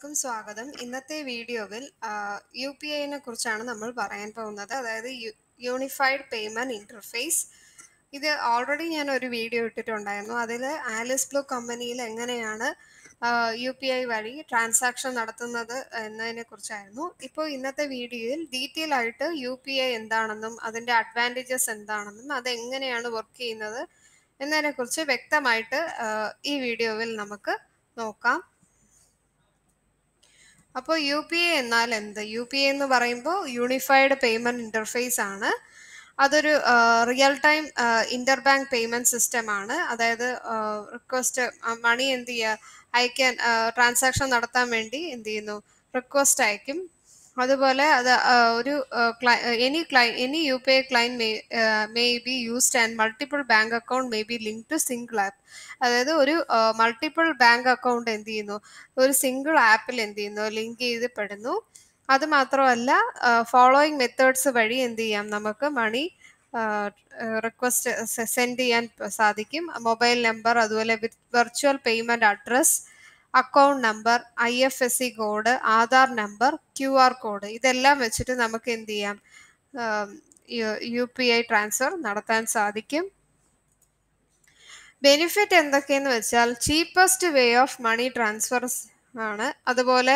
എല്ലാവർക്കും സ്വാഗതം ഇന്നത്തെ വീഡിയോയിൽ യു പി ഐനെ കുറിച്ചാണ് നമ്മൾ പറയാൻ പോകുന്നത് അതായത് യൂണിഫൈഡ് പേയ്മെന്റ് ഇന്റർഫേസ് ഇത് ഓൾറെഡി ഞാൻ ഒരു വീഡിയോ ഇട്ടിട്ടുണ്ടായിരുന്നു അതിൽ ആലിസ് ബ്ലൂ കമ്പനിയിൽ എങ്ങനെയാണ് യു പി ഐ വഴി ട്രാൻസാക്ഷൻ നടത്തുന്നത് എന്നതിനെ കുറിച്ചായിരുന്നു ഇപ്പോൾ ഇന്നത്തെ വീഡിയോയിൽ ഡീറ്റെയിൽ ആയിട്ട് യു പി ഐ എന്താണെന്നും അതിൻ്റെ അഡ്വാൻറ്റേജസ് എന്താണെന്നും അത് എങ്ങനെയാണ് വർക്ക് ചെയ്യുന്നത് എന്നതിനെക്കുറിച്ച് വ്യക്തമായിട്ട് ഈ വീഡിയോയിൽ നമുക്ക് നോക്കാം അപ്പോൾ യു പി ഐ എന്നാൽ എന്ത് യു പി ഐ എന്ന് പറയുമ്പോൾ യൂണിഫൈഡ് പേയ്മെന്റ് ഇന്റർഫേസ് ആണ് അതൊരു real time inter bank payment system ആണ് അതായത് റിക്വസ്റ്റ് മണി എന്ത് ചെയ്യുക അയക്കാൻ ട്രാൻസാക്ഷൻ നടത്താൻ വേണ്ടി എന്ത് ചെയ്യുന്നു റിക്വസ്റ്റ് അയക്കും അതുപോലെ അത് ഒരു എനി ക്ലൈ any U P I client may may be used and multiple bank account may be link to single app അതായത് ഒരു മൾട്ടിപ്പിൾ ബാങ്ക് അക്കൗണ്ട് എന്ത് ചെയ്യുന്നു ഒരു സിംഗിൾ ആപ്പിൽ എന്ത് ചെയ്യുന്നു ലിങ്ക് ചെയ്ത് പെടുന്നു അത് മാത്രമല്ല ഫോളോയിങ് മെത്തേഡ്സ് വഴി എന്ത് ചെയ്യാം നമുക്ക് മണി റിക്വസ്റ്റ് സെൻഡ് ചെയ്യാൻ സാധിക്കും മൊബൈൽ നമ്പർ അതുപോലെ virtual payment address account number I F S C code Aadhaar number Q R code ഇതെല്ലാം വെച്ചിട്ട് നമുക്ക് എന്ത് ചെയ്യാം യു പി ഐ ട്രാൻസ്ഫർ നടത്താൻ സാധിക്കും ബെനിഫിറ്റ് എന്തൊക്കെയെന്ന് വെച്ചാൽ cheapest way of money transfers ആണ് അതുപോലെ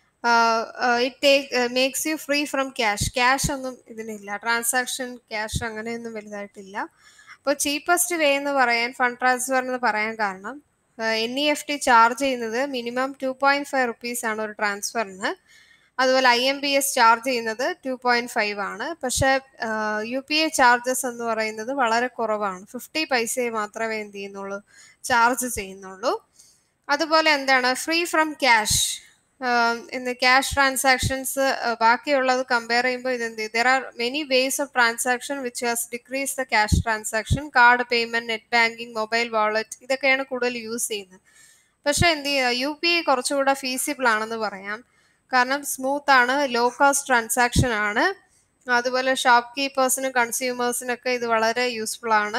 it take makes you free from cash cash ഒന്നും ഇതിനില്ല ട്രാൻസാക്ഷൻ ക്യാഷ് അങ്ങനെയൊന്നും വലുതായിട്ടില്ല അപ്പോൾ ചീപ്പസ്റ്റ് വേ എന്ന് പറയാൻ ഫണ്ട് ട്രാൻസ്ഫർ എന്ന് പറയാൻ കാരണം N E F T charge ചെയ്യുന്നത് minimum two point five rupees ആണ് ഒരു ട്രാൻസ്ഫറിന് അതുപോലെ I M B S charge ചെയ്യുന്നത് ടു പോയിന്റ് ഫൈവ് ആണ് പക്ഷേ യു പി ഐ ചാർജസ് എന്ന് പറയുന്നത് വളരെ കുറവാണ് ഫിഫ്റ്റി പൈസയെ മാത്രമേ എന്ത് ചെയ്യുന്നുള്ളൂ ചാർജ് ചെയ്യുന്നുള്ളൂ അതുപോലെ എന്താണ് ഫ്രീ ഫ്രം ക്യാഷ് ഇന്ന് ക്യാഷ് ട്രാൻസാക്ഷൻസ് ബാക്കിയുള്ളത് കമ്പയർ ചെയ്യുമ്പോൾ ഇതെന്ത് there are many ways of transaction which has decrease the cash transaction card payment net banking mobile wallet ഇതൊക്കെയാണ് കൂടുതൽ യൂസ് ചെയ്യുന്നത് പക്ഷേ എന്ത് ചെയ്യുക യു പി ഐ കുറച്ചുകൂടെ ഫീസിബിൾ ആണെന്ന് പറയാം കാരണം സ്മൂത്ത് ആണ് ലോ കോസ്റ്റ് ട്രാൻസാക്ഷൻ ആണ് അതുപോലെ ഷോപ്പ് കീപ്പേഴ്സിനും കൺസ്യൂമേഴ്സിനൊക്കെ ഇത് വളരെ യൂസ്ഫുൾ ആണ്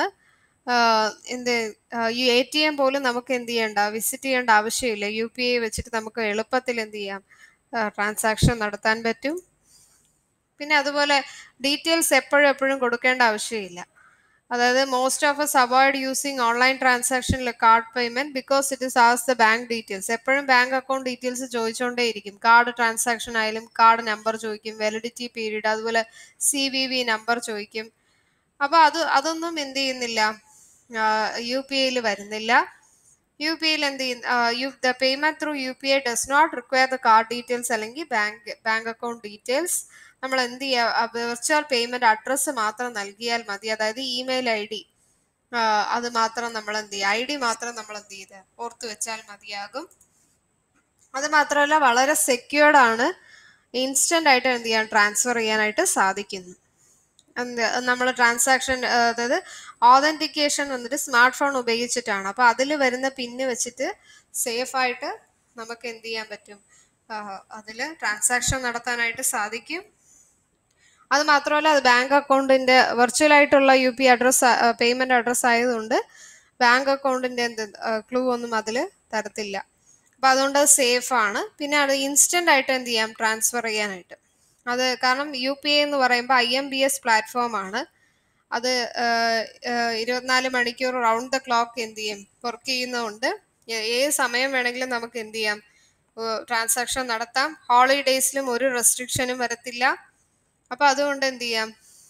എന്ത് ഈ എ ടി എം പോലും നമുക്ക് എന്ത് ചെയ്യണ്ട വിസിറ്റ് ചെയ്യേണ്ട ആവശ്യമില്ല യു പി ഐ വെച്ചിട്ട് നമുക്ക് എളുപ്പത്തിൽ എന്ത് ചെയ്യാം ട്രാൻസാക്ഷൻ നടത്താൻ പറ്റും പിന്നെ അതുപോലെ ഡീറ്റെയിൽസ് എപ്പോഴും എപ്പോഴും കൊടുക്കേണ്ട ആവശ്യമില്ല അതായത് most of us avoid using online ട്രാൻസാക്ഷനിലെ card payment because it is as the bank details എപ്പോഴും ബാങ്ക് അക്കൗണ്ട് ഡീറ്റെയിൽസ് ചോദിച്ചുകൊണ്ടേയിരിക്കും കാർഡ് ട്രാൻസാക്ഷൻ ആയാലും കാർഡ് നമ്പർ ചോദിക്കും വാലിഡിറ്റി പീരീഡ് അതുപോലെ സി വി വി നമ്പർ ചോദിക്കും അപ്പോൾ അത് അതൊന്നും എന്ത് ചെയ്യുന്നില്ല യു പി ഐയിൽ വരുന്നില്ല യു പി ഐയിൽ എന്ത് ചെയ്യും you the payment through U P I does not require the card details അല്ലെങ്കിൽ ബാങ്ക് ബാങ്ക് അക്കൗണ്ട് ഡീറ്റെയിൽസ് നമ്മൾ എന്ത് ചെയ്യുക വെർച്വൽ പേയ്മെന്റ് അഡ്രസ്സ് മാത്രം നൽകിയാൽ മതി അതായത് ഇമെയിൽ ഐ ഡി അത് മാത്രം നമ്മൾ എന്ത് ചെയ്യുക ഐ ഡി മാത്രം നമ്മൾ എന്ത് ചെയ്ത് ഓർത്ത് വെച്ചാൽ മതിയാകും അത് മാത്രമല്ല വളരെ സെക്യൂർഡ് ആണ് ഇൻസ്റ്റന്റ് ആയിട്ട് എന്ത് ചെയ്യാൻ ട്രാൻസ്ഫർ ചെയ്യാനായിട്ട് സാധിക്കുന്നു നമ്മൾ ട്രാൻസാക്ഷൻ അതായത് ഓതന്റിക്കേഷൻ വന്നിട്ട് സ്മാർട്ട് ഫോൺ ഉപയോഗിച്ചിട്ടാണ് അപ്പോൾ അതിൽ വരുന്ന പിന്ന് വെച്ചിട്ട് സേഫ് ആയിട്ട് നമുക്ക് എന്ത് ചെയ്യാൻ പറ്റും അതിൽ ട്രാൻസാക്ഷൻ നടത്താനായിട്ട് സാധിക്കും അത് മാത്രമല്ല അത് ബാങ്ക് അക്കൗണ്ടിന്റെ വെർച്വൽ ആയിട്ടുള്ള U P address payment address ആയതുകൊണ്ട് ബാങ്ക് അക്കൗണ്ടിന്റെ എന്ത് ക്ലൂ ഒന്നും അതിൽ തരത്തില്ല അപ്പൊ അതുകൊണ്ട് അത് സേഫ് ആണ് പിന്നെ അത് ഇൻസ്റ്റന്റ് ആയിട്ട് എന്ത് ചെയ്യാം ട്രാൻസ്ഫർ ചെയ്യാനായിട്ട് അത് കാരണം യു പി ഐ എന്ന് പറയുമ്പോൾ I M B S platform ആണ് അത് ഇരുപത്തിനാല് മണിക്കൂർ റൗണ്ട് ദ ക്ലോക്ക് എന്ത് ചെയ്യും വർക്ക് ചെയ്യുന്നതുകൊണ്ട് ഏത് സമയം വേണമെങ്കിലും നമുക്ക് എന്ത് ചെയ്യാം ട്രാൻസാക്ഷൻ നടത്താം ഹോളിഡേയ്സിലും ഒരു റെസ്ട്രിക്ഷനും വരത്തില്ല അപ്പൊ അതുകൊണ്ട് എന്ത് ചെയ്യാം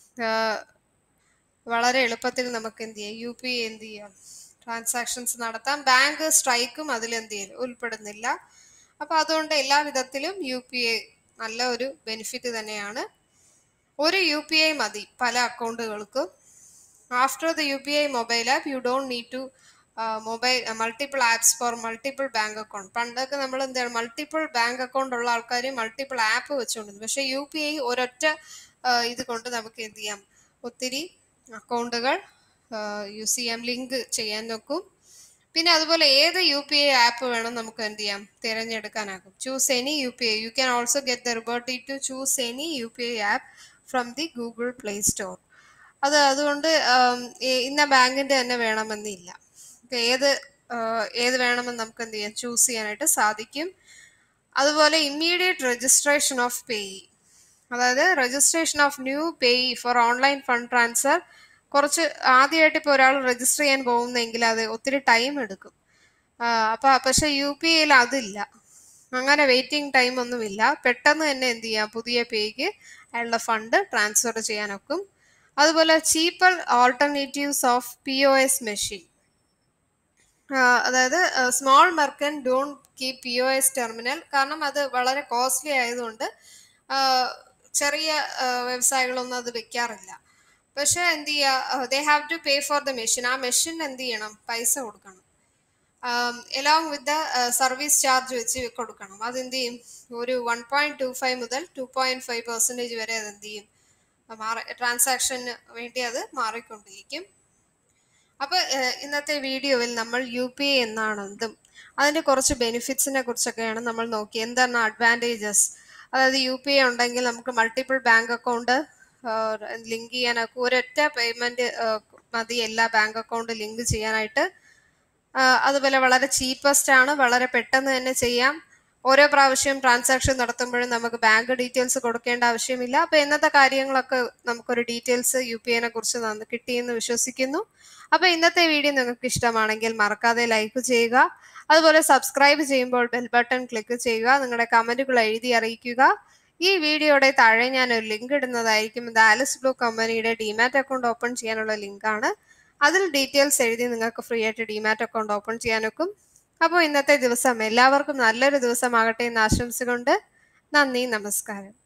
വളരെ എളുപ്പത്തിൽ നമുക്ക് എന്ത് ചെയ്യാം യു പി ഐ എന്ത് ചെയ്യാം ട്രാൻസാക്ഷൻസ് നടത്താം ബാങ്ക് സ്ട്രൈക്കും അതിൽ എന്ത് ചെയ്യും ഉൾപ്പെടുന്നില്ല അപ്പൊ അതുകൊണ്ട് എല്ലാ വിധത്തിലും യു പി ഐ നല്ല ഒരു ബെനിഫിറ്റ് തന്നെയാണ് ഒരു യു പി ഐ മതി പല അക്കൗണ്ടുകൾക്കും after the U P I mobile app you don't need to mobile multiple apps for multiple bank account പണ്ടൊക്കെ നമ്മൾ എന്താണ് മൾട്ടിപ്പിൾ ബാങ്ക് അക്കൗണ്ട് ഉള്ള ആൾക്കാർ മൾട്ടിപ്പിൾ ആപ്പ് വെച്ചുകൊണ്ടിരുന്നു പക്ഷെ യു പി ഐ ഒരൊറ്റ ഇത് കൊണ്ട് നമുക്ക് എന്ത് ചെയ്യാം ഒത്തിരി അക്കൗണ്ടുകൾ യൂസ് ചെയ്യാം ലിങ്ക് ചെയ്യാൻ നോക്കും പിന്നെ അതുപോലെ ഏത് യു പി ഐ ആപ്പ് വേണം നമുക്ക് എന്ത് ചെയ്യാം തിരഞ്ഞെടുക്കാനാകും choose any U P I you can also get the liberty to choose any U P I app from the Google Play Store അത് അതുകൊണ്ട് ഇന്ന ബാങ്കിന്റെ തന്നെ വേണമെന്നില്ല ഏത് ഏത് വേണമെന്ന് നമുക്ക് എന്ത് ചെയ്യാം ചൂസ് ചെയ്യാനായിട്ട് സാധിക്കും അതുപോലെ ഇമ്മീഡിയറ്റ് രജിസ്ട്രേഷൻ ഓഫ് പേയി അതായത് registration of new payee for online fund transfer കുറച്ച് ആദ്യമായിട്ട് ഇപ്പോൾ ഒരാൾ രജിസ്റ്റർ ചെയ്യാൻ പോകുന്നെങ്കിൽ അത് ഒത്തിരി ടൈം എടുക്കും അപ്പോൾ പക്ഷേ യു പി ഐയിൽ അതില്ല അങ്ങനെ വെയിറ്റിംഗ് ടൈം ഒന്നുമില്ല പെട്ടെന്ന് തന്നെ എന്ത് ചെയ്യാം പുതിയ പേയ്ക്ക് അയാളുടെ ഫണ്ട് ട്രാൻസ്ഫർ ചെയ്യാനൊക്കും അതുപോലെ cheaper alternatives of P O S machine അതായത് small merchant don't keep P O S terminal കാരണം അത് വളരെ കോസ്റ്റ്ലി ആയതുകൊണ്ട് ചെറിയ വ്യവസായികളൊന്നും അത് വെക്കാറില്ല പക്ഷെ എന്ത് ചെയ്യുക they have to pay for the machine ആ മെഷീൻ എന്ത് ചെയ്യണം പൈസ കൊടുക്കണം along with the service charge വെച്ച് കൊടുക്കണം അതെന്ത് ചെയ്യും ഒരു വൺ പോയിന്റ് ടു ഫൈവ് മുതൽ ടു പോയിന്റ് ഫൈവ് പെർസെൻറ്റേജ് വരെ അത് എന്ത് ചെയ്യും മാറി ട്രാൻസാക്ഷന് വേണ്ടി അത് മാറിക്കൊണ്ടിരിക്കും അപ്പോൾ ഇന്നത്തെ വീഡിയോയിൽ നമ്മൾ യു പി ഐ എന്നാണ് എന്തും അതിൻ്റെ കുറച്ച് ബെനിഫിറ്റ്സിനെ കുറിച്ചൊക്കെയാണ് നമ്മൾ നോക്കി എന്താണ് അഡ്വാൻറ്റേജസ് അതായത് യു പി ഐ ഉണ്ടെങ്കിൽ നമുക്ക് മൾട്ടിപ്പിൾ ബാങ്ക് അക്കൗണ്ട് ലിങ്ക് ചെയ്യാനൊക്കെ ഒരൊറ്റ പേയ്മെന്റ് മതി എല്ലാ ബാങ്ക് അക്കൗണ്ട് ലിങ്ക് ചെയ്യാനായിട്ട് അതുപോലെ വളരെ ചീപ്പസ്റ്റ് ആണ് വളരെ പെട്ടെന്ന് തന്നെ ചെയ്യാം ഓരോ പ്രാവശ്യം ട്രാൻസാക്ഷൻ നടത്തുമ്പോഴും നമുക്ക് ബാങ്ക് ഡീറ്റെയിൽസ് കൊടുക്കേണ്ട ആവശ്യമില്ല അപ്പോൾ ഇന്നത്തെ കാര്യങ്ങളൊക്കെ നമുക്കൊരു ഡീറ്റെയിൽസ് യു പി ഐനെ കുറിച്ച് കിട്ടിയെന്ന് വിശ്വസിക്കുന്നു അപ്പോൾ ഇന്നത്തെ വീഡിയോ നിങ്ങൾക്ക് ഇഷ്ടമാണെങ്കിൽ മറക്കാതെ ലൈക്ക് ചെയ്യുക അതുപോലെ സബ്സ്ക്രൈബ് ചെയ്യുമ്പോൾ ബെൽ ബട്ടൺ ക്ലിക്ക് ചെയ്യുക നിങ്ങളുടെ കമന്റുകൾ എഴുതി അറിയിക്കുക ഈ വീഡിയോയുടെ താഴെ ഞാൻ ഒരു ലിങ്ക് ഇടുന്നതായിരിക്കും ഇത് ആലിസ് ബ്ലൂ കമ്പനിയുടെ ഡിമാറ്റ് അക്കൗണ്ട് ഓപ്പൺ ചെയ്യാനുള്ള ലിങ്കാണ് അതിൽ ഡീറ്റെയിൽസ് എഴുതി നിങ്ങൾക്ക് ഫ്രീ ആയിട്ട് ഡിമാറ്റ് അക്കൗണ്ട് ഓപ്പൺ ചെയ്യാനൊക്കും അപ്പോൾ ഇന്നത്തെ ദിവസം എല്ലാവർക്കും നല്ലൊരു ദിവസമാകട്ടെ എന്ന് ആശംസിച്ചുകൊണ്ട് നന്ദി നമസ്കാരം